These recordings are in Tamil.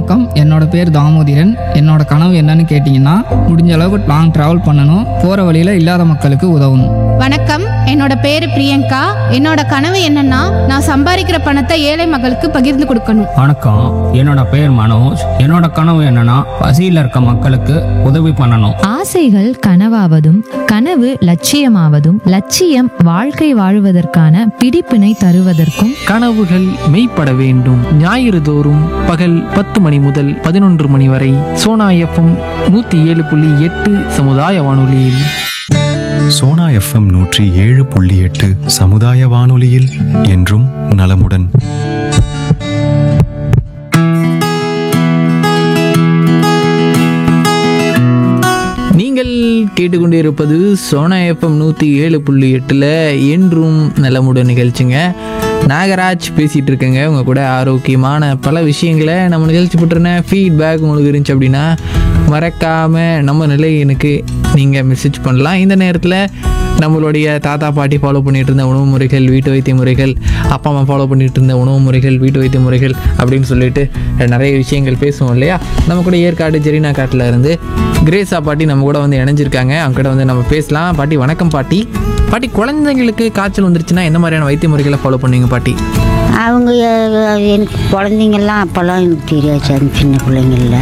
வணக்கம் என்னோட பேர் தாமோதிரன் என்னோட கனவு என்னன்னு கேட்டிங்கன்னா முடிஞ்ச அளவுக்கு லாங் ட்ராவல் பண்ணணும் போகிற வழியில் இல்லாத மக்களுக்கு உதவணும் வணக்கம் என்னோட பேரு பிரியங்கா என்னோட கனவு என்னன்னா நான் சம்பாதிக்கிற பணத்தை ஏழை மக்களுக்கு பகிர்ந்து கொடுக்கணும் வணக்கம் என்னோட பேர் மனோஜ் என்னோட கனவு என்னன்னா பசியில் இருக்க மக்களுக்கு உதவி பண்ணணும் ஆசைகள் கனவாவதும் கனவு லட்சியமாவதும் லட்சியம் வாழ்க்கை வாழுவதற்கான பிடிப்பினை தருவதற்கும் கனவுகள் மெய்ப்பட வேண்டும் ஞாயிறு தோறும் பகல் பத்து மணி முதல் பதினொன்று மணி வரை சோனா எஃப்எம் நூற்றி ஏழு புள்ளி எட்டு சமுதாய வானொலியில் சோனா எஃப்எம் நூற்றி ஏழு புள்ளி எட்டு சமுதாய வானொலியில் என்றும் நலமுடன் நீங்கள் கேட்டுக்கொண்டிருப்பது சோனா எஃப்எம் நூற்றி ஏழு புள்ளி எட்டில் என்றும் நலமுடன் நிகழ்ச்சிங்க நாகராஜ் பேசிகிட்டு இருக்கேங்க உங்கள் கூட ஆரோக்கியமான பல விஷயங்களை நம்ம நிகழ்ச்சி பற்றின ஃபீட்பேக் உங்களுக்கு இருந்துச்சு அப்படின்னா மறக்காமல் நம்ம நிலையனுக்கு நீங்கள் மெசேஜ் பண்ணலாம் இந்த நேரத்தில் நம்மளுடைய தாத்தா பாட்டி ஃபாலோ பண்ணிட்டு இருந்த உணவு முறைகள் வீட்டு வைத்திய முறைகள் அப்பா அம்மா ஃபாலோ பண்ணிட்டு இருந்த உணவு முறைகள் வீட்டு வைத்திய முறைகள் அப்படின்னு சொல்லிட்டு நிறைய விஷயங்கள் பேசுவோம் இல்லையா நம்ம கூட ஏற்காடு ஜெரினா காட்டில் இருந்து கிரேஸா பாட்டி நம்ம கூட வந்து இணைஞ்சிருக்காங்க அவங்க கூட வந்து நம்ம பேசலாம் பாட்டி வணக்கம் பாட்டி பாட்டி குழந்தைங்களுக்கு காய்ச்சல் வந்துருச்சுன்னா எந்த மாதிரியான வைத்திய முறைகளை ஃபாலோ பண்ணுவீங்க பாட்டி அவங்க அஹ், எனக்கு குழந்தைங்கள்லாம் அப்போல்லாம் எனக்கு தெரியாது அந்த சின்ன பிள்ளைங்கள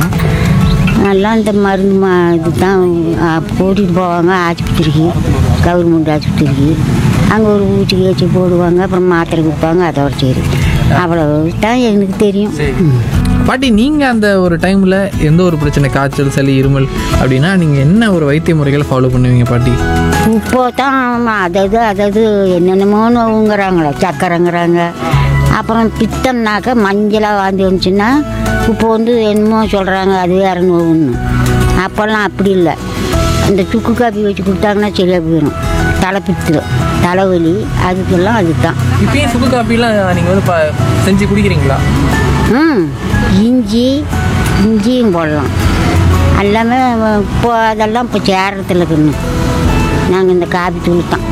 எல்லாம் இந்த மருந்து மா இதுதான் அஹ், கூட்டிகிட்டு போவாங்க ஆஸ்பத்திரிக்கு கவர்மெண்ட் ஆஸ்பத்திரிக்கு அங்கே ஒரு ஊட்டி வச்சு போடுவாங்க அப்புறம் மாத்திரை கொடுப்பாங்க அதோட சரி அவ்வளோ தான் எனக்கு தெரியும் ம். பாட்டி நீங்கள் அந்த ஒரு டைமில் எந்த ஒரு பிரச்சனை காய்ச்சல் சளி இருமல் அப்படின்னா நீங்கள் என்ன ஒரு வைத்திய முறைகளை ஃபாலோ பண்ணுவீங்க பாட்டி இப்போ தான் அதாவது அதாவது என்னென்னமோ நோவுங்கிறாங்களே சக்கரைங்கிறாங்க அப்புறம் பித்தம்னாக்க மஞ்சளாக வாந்தி வந்துச்சுன்னா இப்போ வந்து என்னமோ சொல்கிறாங்க அது வேறு நோவுன்னு அப்போல்லாம் அப்படி இல்லை இந்த சுக்கு காப்பி வச்சு கொடுத்தாங்கன்னா சரியாக போயிடும் தலை பித்து தலைவலி அதுக்கெல்லாம் அதுதான் இப்பயும் சுக்கு காப்பிலாம் நீங்கள் வந்து ப- செஞ்சு குடிக்கிறீங்களா ம் இஞ்சி இஞ்சியும் போடலாம் எல்லாமே இப்போ அதெல்லாம் இப்போ சேரத்தில் இருக்குன்னு நாங்கள் இந்த காப்பி தூள் தான்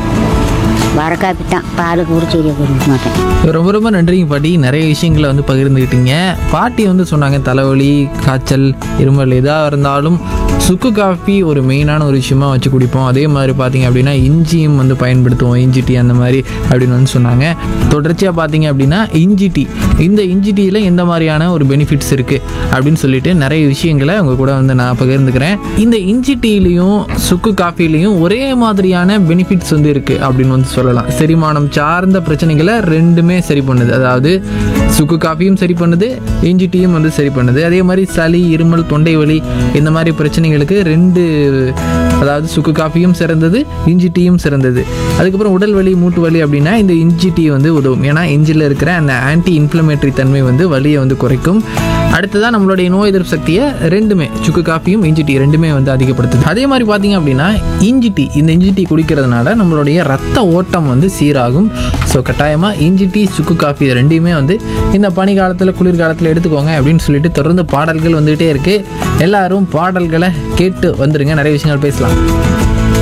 வர காப்பி தான் பால் கூட சரியாக கொடுக்க மாட்டேன் ரொம்ப ரொம்ப நன்றிங்க பாட்டி நிறைய விஷயங்களை வந்து பகிர்ந்துக்கிட்டீங்க பாட்டி வந்து சொன்னாங்க தலைவலி காய்ச்சல் இருமல் எதாக இருந்தாலும் சுக்கு காஃபி ஒரு மெயினான ஒரு விஷயமா வச்சு குடிப்போம் அதே மாதிரி பார்த்தீங்க அப்படின்னா இஞ்சியும் வந்து பயன்படுத்துவோம் இஞ்சி டீ அந்த மாதிரி அப்படின்னு வந்து சொன்னாங்க தொடர்ச்சியாக பார்த்தீங்க அப்படின்னா இஞ்சி டீ இந்த இஞ்சி டீயில் எந்த மாதிரியான ஒரு பெனிஃபிட்ஸ் இருக்குது அப்படின்னு சொல்லிட்டு நிறைய விஷயங்களை உங்க கூட வந்து நான் பகிர்ந்துக்கிறேன் இந்த இஞ்சி டீலையும் சுக்கு காஃபிலையும் ஒரே மாதிரியான பெனிஃபிட்ஸ் வந்து இருக்குது அப்படின்னு வந்து சொல்லலாம் செரிமானம் சார்ந்த பிரச்சனைகளை ரெண்டுமே சரி பண்ணுது அதாவது சுக்கு காஃபியும் சரி பண்ணுது இஞ்சி டீயும் வந்து சரி பண்ணுது அதே மாதிரி சளி இருமல் தொண்டை வலி இந்த மாதிரி பிரச்சனைகளுக்கு ரெண்டு அதாவது சுக்கு காஃபியும் சிறந்தது இஞ்சி டீயும் சிறந்தது அதுக்கப்புறம் உடல் வலி மூட்டு வலி அப்படின்னா இந்த இஞ்சி டீ வந்து உதவும் ஏன்னா இஞ்சியில் இருக்கிற அந்த ஆன்டி இன்ஃப்ளமேட்டரி தன்மை வந்து வலியை வந்து குறைக்கும் அடுத்ததான் நம்மளுடைய நோய் எதிர்ப்பு சக்தியை ரெண்டுமே சுக்கு காஃபியும் இஞ்சி டீ ரெண்டுமே வந்து அதிகப்படுத்துது அதே மாதிரி பார்த்தீங்க அப்படின்னா இஞ்சி டீ இந்த இஞ்சி டீ குடிக்கிறதுனால நம்மளுடைய ரத்த ஓட்டம் வந்து சீராகும் ஸோ கட்டாயமாக இஞ்சி டீ சுக்கு காஃபி இது ரெண்டையுமே வந்து இந்த பனி காலத்தில் குளிர்காலத்தில் எடுத்துக்கோங்க அப்படின்னு சொல்லிட்டு தொடர்ந்து பாடல்கள் வந்துகிட்டே இருக்குது எல்லாரும் பாடல்களை கேட்டு வந்துடுங்க நிறைய விஷயங்கள் பேசலாம்